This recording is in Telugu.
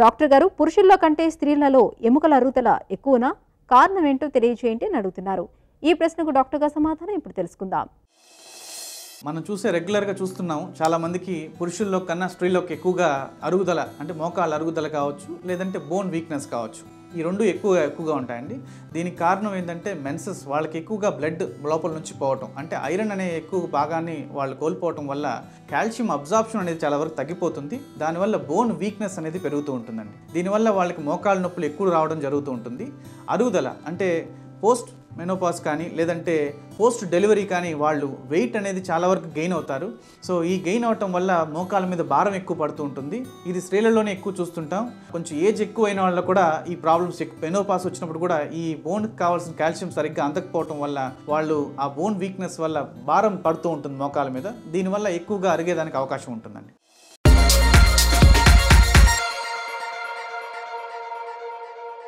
డాక్టర్ గారు పురుషుల్లో కంటే స్త్రీలలో ఎముకల అరుగుదల ఎక్కువనా కారణం ఏంటో తెలియజేయండి అని అడుగుతున్నారు ఈ ప్రశ్నకు డాక్టర్ గారు సమాధానం ఇప్పుడు తెలుసుకుందాం మనం చూసే రెగ్యులర్గా చూస్తున్నాం చాలా మందికి పురుషుల్లో కన్నా స్త్రీలోకి ఎక్కువగా అరుగుదల అంటే మోకాళ్ళ అరుగుదల కావచ్చు లేదంటే బోన్ వీక్నెస్ కావచ్చు ఈ రెండు ఎక్కువ ఎక్కువగా ఉంటాయండి దీనికి కారణం ఏంటంటే మెన్సెస్ వాళ్ళకి ఎక్కువగా బ్లడ్ లోపల నుంచి పోవటం అంటే ఐరన్ అనే ఎక్కువ భాగాన్ని వాళ్ళు కోల్పోవటం వల్ల కాల్షియం అబ్జార్ప్షన్ అనేది చాలా వరకు తగ్గిపోతుంది దానివల్ల బోన్ వీక్నెస్ అనేది పెరుగుతూ ఉంటుందండి దీనివల్ల వాళ్ళకి మోకాళ్ళ నొప్పులు ఎక్కువ రావడం జరుగుతూ ఉంటుంది అరుగుదల అంటే పోస్ట్ మెనోపాస్ కానీ లేదంటే పోస్ట్ డెలివరీ కానీ వాళ్ళు వెయిట్ అనేది చాలా వరకు గెయిన్ అవుతారు సో ఈ గెయిన్ అవటం వల్ల మోకాల మీద భారం ఎక్కువ పడుతూ ఉంటుంది ఇది స్త్రీలలోనే ఎక్కువ చూస్తుంటాం కొంచెం ఏజ్ ఎక్కువ అయిన వాళ్ళు కూడా ఈ ప్రాబ్లమ్స్ మెనోపాస్ వచ్చినప్పుడు కూడా ఈ బోన్కి కావాల్సిన కాల్షియం సరిగ్గా అందకపోవటం వల్ల వాళ్ళు ఆ బోన్ వీక్నెస్ వల్ల భారం పడుతూ ఉంటుంది మోకాల మీద దీనివల్ల ఎక్కువగా అరిగేదానికి అవకాశం ఉంటుందండి